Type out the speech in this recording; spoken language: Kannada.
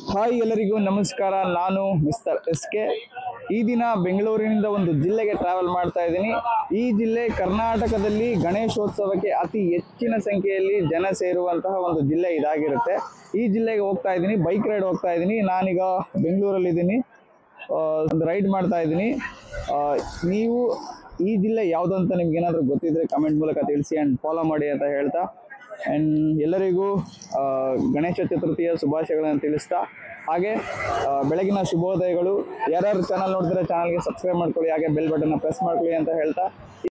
ಹಾಯ್ ಎಲ್ಲರಿಗೂ ನಮಸ್ಕಾರ ನಾನು ಮಿಸ್ಟರ್ ಎಸ್ ಕೆ ಈ ದಿನ ಬೆಂಗಳೂರಿನಿಂದ ಒಂದು ಜಿಲ್ಲೆಗೆ ಟ್ರಾವೆಲ್ ಮಾಡ್ತಾ ಇದ್ದೀನಿ ಈ ಜಿಲ್ಲೆ ಕರ್ನಾಟಕದಲ್ಲಿ ಗಣೇಶೋತ್ಸವಕ್ಕೆ ಅತಿ ಹೆಚ್ಚಿನ ಸಂಖ್ಯೆಯಲ್ಲಿ ಜನ ಸೇರುವಂತಹ ಒಂದು ಜಿಲ್ಲೆ ಇದಾಗಿರುತ್ತೆ ಈ ಜಿಲ್ಲೆಗೆ ಹೋಗ್ತಾ ಇದ್ದೀನಿ ಬೈಕ್ ರೈಡ್ ಹೋಗ್ತಾ ಇದ್ದೀನಿ ನಾನೀಗ ಬೆಂಗಳೂರಲ್ಲಿದ್ದೀನಿ ಆ, ಒಂದು ರೈಡ್ ಮಾಡ್ತಾ ಇದ್ದೀನಿ ಆ, ನೀವು ಈ ಜಿಲ್ಲೆ ಯಾವುದು ಅಂತ ನಿಮ್ಗೆ ಏನಾದರೂ ಗೊತ್ತಿದ್ರೆ ಕಮೆಂಟ್ ಮೂಲಕ ತಿಳಿಸಿ ಆ್ಯಂಡ್ ಫಾಲೋ ಮಾಡಿ ಅಂತ ಹೇಳ್ತಾ ಆ್ಯಂಡ್ ಎಲ್ಲರಿಗೂ ಆ, ಗಣೇಶ ಚತುರ್ಥಿಯ ಶುಭಾಶಯಗಳನ್ನು ತಿಳಿಸ್ತಾ ಹಾಗೆ ಆ, ಬೆಳಗಿನ ಶುಭೋದಯಗಳು ಯಾರ್ಯಾರು ಚಾನಲ್ ನೋಡಿದ್ರೆ ಚಾನಲ್ಗೆ ಸಬ್ಸ್ಕ್ರೈಬ್ ಮಾಡ್ಕೊಳ್ಳಿ ಹಾಗೆ ಬೆಲ್ ಬಟನ್ನ ಪ್ರೆಸ್ ಮಾಡ್ಕೊಳ್ಳಿ ಅಂತ ಹೇಳ್ತಾ